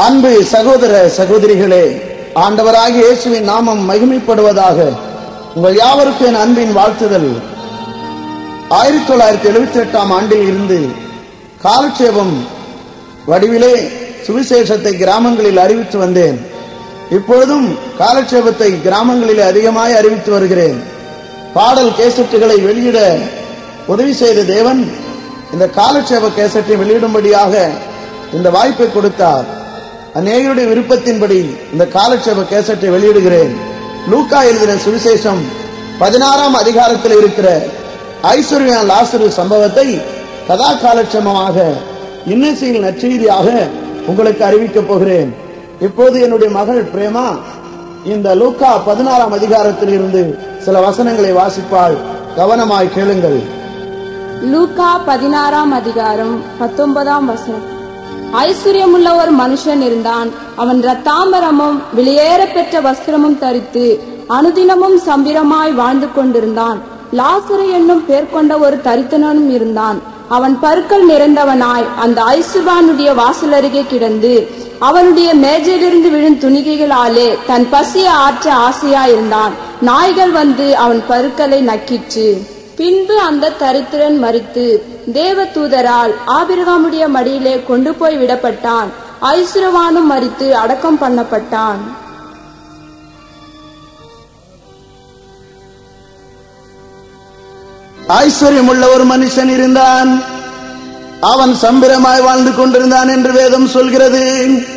அன்பு சகோதர சகோதரிகளே ஆண்டவராகிய இயேசுவின் நாமம் மகிமைப்படுவதாக உங்கள் யாவருக்கும் என் அன்பின் வாழ்த்துதல் ஆயிரத்தி தொள்ளாயிரத்தி எழுபத்தி எட்டாம் ஆண்டில் இருந்து காலட்சேபம் வடிவிலே சுவிசேஷத்தை கிராமங்களில் அறிவித்து வந்தேன் இப்பொழுதும் காலட்சேபத்தை கிராமங்களில் அதிகமாய் அறிவித்து வருகிறேன் பாடல் கேசட்டுகளை வெளியிட உதவி செய்த தேவன் இந்த காலட்சேப கேசட்டை வெளியிடும்படியாக இந்த வாய்ப்பை கொடுத்தார் அநேகருடைய விருப்பத்தின்படி இந்த காலட்சேப கேசட்டை வெளியிடுகிறேன் லூக்கா எழுதின சுவிசேஷம் பதினாறாம் அதிகாரத்தில் இருக்கிற ஐஸ்வர்யா லாசரு சம்பவத்தை கதா காலட்சேபமாக இன்னசையில் நற்செய்தியாக உங்களுக்கு அறிவிக்கப் போகிறேன் இப்போது என்னுடைய மகள் பிரேமா இந்த லூக்கா பதினாறாம் அதிகாரத்தில் இருந்து சில வசனங்களை வாசிப்பாள் கவனமாய் கேளுங்கள் லூக்கா பதினாறாம் அதிகாரம் பத்தொன்பதாம் வசனம் ஐஸ்வர்யமுள்ள ஒரு மனுஷன் இருந்தான் அவன் ரத்தாம்பரமும் வெளியேற பெற்ற வஸ்திரமும் தரித்து அனுதினமும் சம்பிரமாய் வாழ்ந்து கொண்டிருந்தான் லாசரு என்னும் பேர் கொண்ட ஒரு தரித்தனும் இருந்தான் அவன் பருக்கள் நிறைந்தவனாய் அந்த ஐசுவானுடைய வாசல் அருகே கிடந்து அவனுடைய மேஜையிலிருந்து விழும் துணிகைகளாலே தன் பசியை ஆற்ற ஆசையாயிருந்தான் நாய்கள் வந்து அவன் பருக்களை நக்கிற்று பின்பு அந்த தரித்திரன் மரித்து தேவ தூதரால் ஆபிரகாமுடைய மடியிலே கொண்டு போய் விடப்பட்டான் ஐசுரவானும் மரித்து அடக்கம் பண்ணப்பட்டான் ஐஸ்வர்யம் உள்ள ஒரு மனுஷன் இருந்தான் அவன் சம்பிரமாய் வாழ்ந்து கொண்டிருந்தான் என்று வேதம் சொல்கிறது